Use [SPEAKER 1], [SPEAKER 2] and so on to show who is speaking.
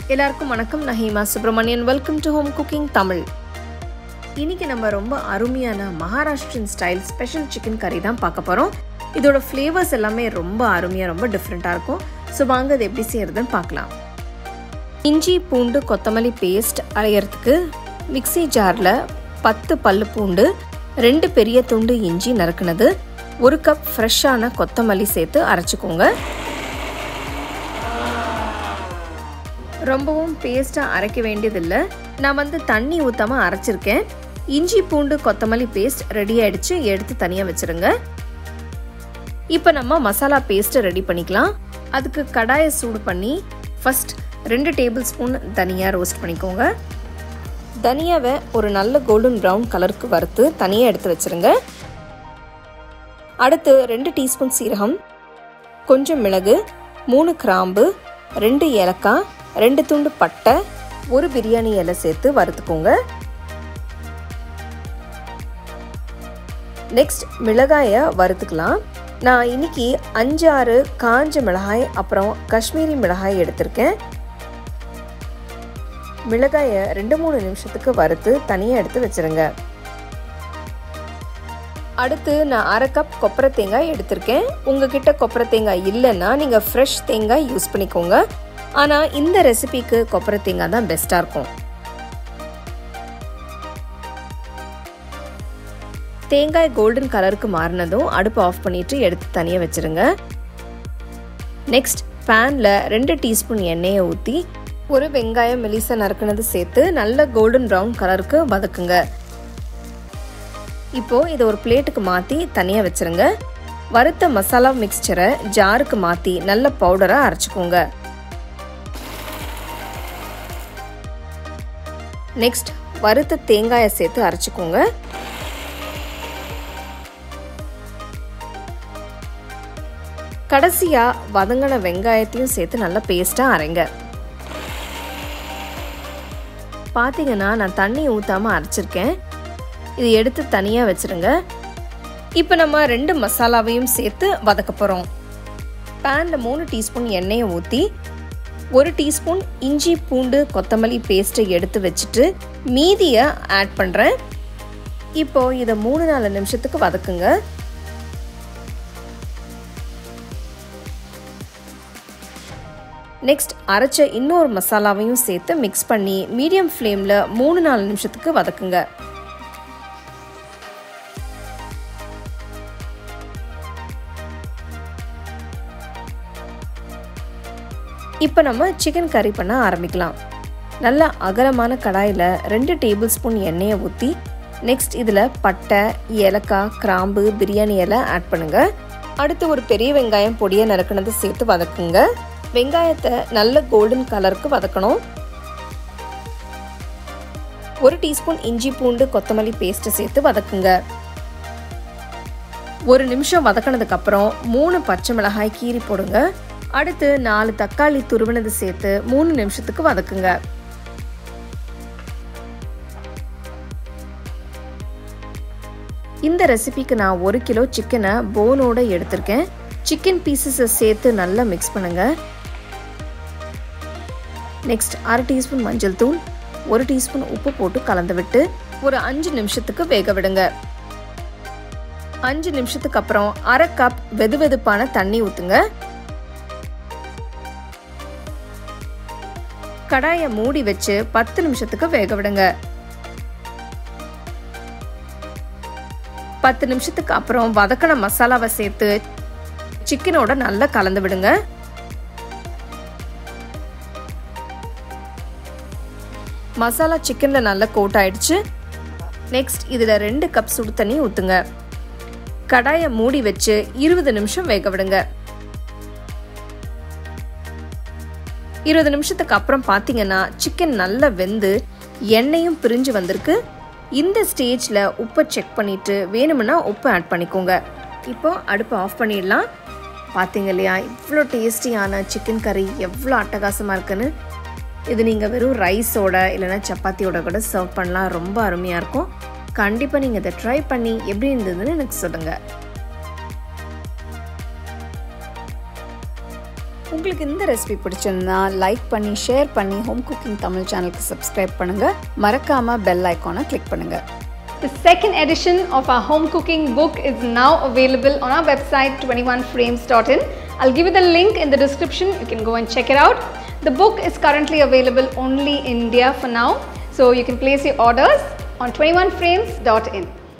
[SPEAKER 1] எல்லாருக்கும் வணக்கம் நான் Hema Subramanian welcome to home cooking Tamil இன்னைக்கு நம்ம ரொம்ப அருமையான மகாராஷ்டிரன் ஸ்டைல் ஸ்பெஷல் சிக்கன் கறி தான் பார்க்க போகிறோம் இதோட ஃப்ளேவர்ஸ் எல்லாமே ரொம்ப அருமையாக ரொம்ப டிஃப்ரெண்ட்டாக இருக்கும் ஸோ வாங்க அது எப்படி செய்யறதுன்னு பார்க்கலாம் இஞ்சி பூண்டு கொத்தமல்லி பேஸ்ட் அரைகிறதுக்கு மிக்ஸி ஜாரில் பத்து பல்லு பூண்டு ரெண்டு பெரிய துண்டு இஞ்சி நறுக்குனது ஒரு கப் ஃப்ரெஷ்ஷான கொத்தமல்லி சேர்த்து அரைச்சிக்கோங்க ரொம்பவும் பேஸ்ட்டாக அரைக்க வேண்டியதில்லை நான் வந்து தண்ணி ஊற்றாமல் அரைச்சிருக்கேன் இஞ்சி பூண்டு கொத்தமல்லி பேஸ்ட் ரெடி ஆயிடுச்சு எடுத்து தனியாக வச்சுருங்க இப்போ நம்ம மசாலா பேஸ்ட்டை ரெடி பண்ணிக்கலாம் அதுக்கு கடாயை சூடு பண்ணி ஃபஸ்ட் ரெண்டு டேபிள் ஸ்பூன் தனியாக ரோஸ்ட் பண்ணிக்கோங்க தனியாவை ஒரு நல்ல கோல்டன் ப்ரௌன் கலருக்கு வறுத்து தனியாக எடுத்து வச்சுருங்க அடுத்து ரெண்டு டீஸ்பூன் சீரகம் கொஞ்சம் மிளகு மூணு கிராம்பு ரெண்டு ஏலக்காய் ரெண்டு துண்டு பட்டை ஒரு பிரியாணி இலை சேர்த்து வறுத்துக்கோங்க நெக்ஸ்ட் மிளகாயை வறுத்துக்கலாம் நான் இன்னைக்கு அஞ்சு ஆறு காஞ்ச மிளகாய் அப்புறம் காஷ்மீரி மிளகாய் எடுத்திருக்கேன் மிளகாயை ரெண்டு மூணு நிமிஷத்துக்கு வறுத்து தனியாக எடுத்து வச்சுருங்க அடுத்து நான் அரை கப் கொப்பரை தேங்காய் எடுத்திருக்கேன் உங்ககிட்ட கொப்பரை தேங்காய் இல்லைன்னா நீங்கள் ஃப்ரெஷ் தேங்காய் யூஸ் பண்ணிக்கோங்க ஆனால் இந்த ரெசிபிக்கு கொப்பரை தேங்காய் தான் பெஸ்ட்டாக இருக்கும் தேங்காய் கோல்டன் கலருக்கு மாறினதும் அடுப்பு ஆஃப் பண்ணிட்டு எடுத்து தனியாக வச்சுருங்க நெக்ஸ்ட் பேனில் ரெண்டு டீஸ்பூன் எண்ணெயை ஊற்றி ஒரு வெங்காயம் மெலிசா நறுக்குனது சேர்த்து நல்ல கோல்டன் ப்ரௌன் கலருக்கு வதக்குங்க இப்போ இதை ஒரு பிளேட்டுக்கு மாற்றி தனியாக வச்சுருங்க வறுத்த மசாலா மிக்சரை ஜாருக்கு மாற்றி நல்ல பவுடராக அரைச்சிக்கோங்க நெக்ஸ்ட் வறுத்த தேங்காயை சேர்த்து அரைச்சிக்கோங்க கடைசியாக வதங்கின வெங்காயத்தையும் சேர்த்து நல்லா பேஸ்ட்டாக அரைங்க பார்த்தீங்கன்னா நான் தண்ணி ஊற்றாமல் அரைச்சிருக்கேன் இது எடுத்து தனியாக வச்சுருங்க இப்போ நம்ம ரெண்டு மசாலாவையும் சேர்த்து வதக்க போகிறோம் பேனில் மூணு டீஸ்பூன் எண்ணெயை ஊற்றி ஒரு டீஸ்பூன் இஞ்சி பூண்டு கொத்தமல்லி பேஸ்ட்டை எடுத்து வச்சுட்டு மீதியை ஆட் பண்ணுறேன் இப்போது இதை மூணு நாலு நிமிஷத்துக்கு வதக்குங்க நெக்ஸ்ட் அரைச்ச இன்னொரு மசாலாவையும் சேர்த்து மிக்ஸ் பண்ணி மீடியம் ஃப்ளேமில் மூணு நாலு நிமிஷத்துக்கு வதக்குங்க இப்போ நம்ம சிக்கன் கறி பண்ண ஆரம்பிக்கலாம் நல்ல அகலமான கடாயில் ரெண்டு டேபிள் ஸ்பூன் எண்ணெயை ஊற்றி நெக்ஸ்ட் இதில் பட்டை ஏலக்காய் கிராம்பு பிரியாணி இலை ஆட் பண்ணுங்கள் அடுத்து ஒரு பெரிய வெங்காயம் பொடியை நறுக்கினது சேர்த்து வதக்குங்க வெங்காயத்தை நல்ல கோல்டன் கலருக்கு வதக்கணும் ஒரு டீஸ்பூன் இஞ்சி பூண்டு கொத்தமல்லி பேஸ்ட்டை சேர்த்து வதக்குங்க ஒரு நிமிஷம் வதக்கினதுக்கு அப்புறம் மூணு பச்சை மிளகாய் கீரி போடுங்க அடுத்து நாலு தக்காளி துருவினது சேர்த்து மூணு நிமிஷத்துக்கு வதக்குங்க இந்த ரெசிபிக்கு நான் ஒரு கிலோ சிக்கனை போனோட எடுத்திருக்கேன் சிக்கன் பீசஸை சேர்த்து நல்லா மிக்ஸ் பண்ணுங்க நெக்ஸ்ட் அரை டீஸ்பூன் மஞ்சள் தூள் ஒரு டீஸ்பூன் உப்பு போட்டு கலந்து விட்டு ஒரு அஞ்சு நிமிஷத்துக்கு வேக விடுங்க அஞ்சு நிமிஷத்துக்கு அப்புறம் அரை கப் வெது வெதுப்பான தண்ணி ஊத்துங்க கடாயை மூடி வச்சு பத்து நிமிஷத்துக்கு வேக விடுங்க பத்து நிமிஷத்துக்கு அப்புறம் வதக்கின மசாலாவை சேர்த்து சிக்கனோட நல்லா கலந்து விடுங்க மசாலா சிக்கனில் நல்லா கோட் ஆயிடுச்சு நெக்ஸ்ட் இதில் ரெண்டு கப் சுடு தண்ணி ஊற்றுங்க கடாயை மூடி வச்சு இருபது நிமிஷம் வேக விடுங்க இருபது நிமிஷத்துக்கு அப்புறம் பார்த்தீங்கன்னா சிக்கன் நல்லா வெந்து எண்ணெயும் பிரிஞ்சு வந்திருக்கு இந்த ஸ்டேஜில் உப்பை செக் பண்ணிவிட்டு வேணும்னா உப்பு ஆட் பண்ணிக்கோங்க இப்போ அடுப்பை ஆஃப் பண்ணிடலாம் பார்த்தீங்க இல்லையா இவ்வளோ டேஸ்டியான சிக்கன் கறி எவ்வளோ அட்டகாசமாக இருக்குன்னு இது நீங்கள் வெறும் ரைஸோட இல்லைனா சப்பாத்தியோட கூட சர்வ் பண்ணலாம் ரொம்ப அருமையாக இருக்கும் கண்டிப்பாக நீங்கள் இதை ட்ரை பண்ணி எப்படி இருந்ததுன்னு எனக்கு சொல்லுங்கள் உங்களுக்கு இந்த ரெசிபி பிடிச்சிருந்தா லைக் பண்ணி ஷேர் பண்ணி ஹோம் குக்கிங் தமிழ் சேனலுக்கு சப்ஸ்கிரைப் பண்ணுங்கள் மறக்காமல் பெல் ஐக்கானை கிளிக் பண்ணுங்கள்
[SPEAKER 2] The second edition of our home cooking book is now available on our website 21frames.in. I'll give you the link in the description. You can go and check it out. The book is currently available only in India for now. So you can place your orders on 21frames.in.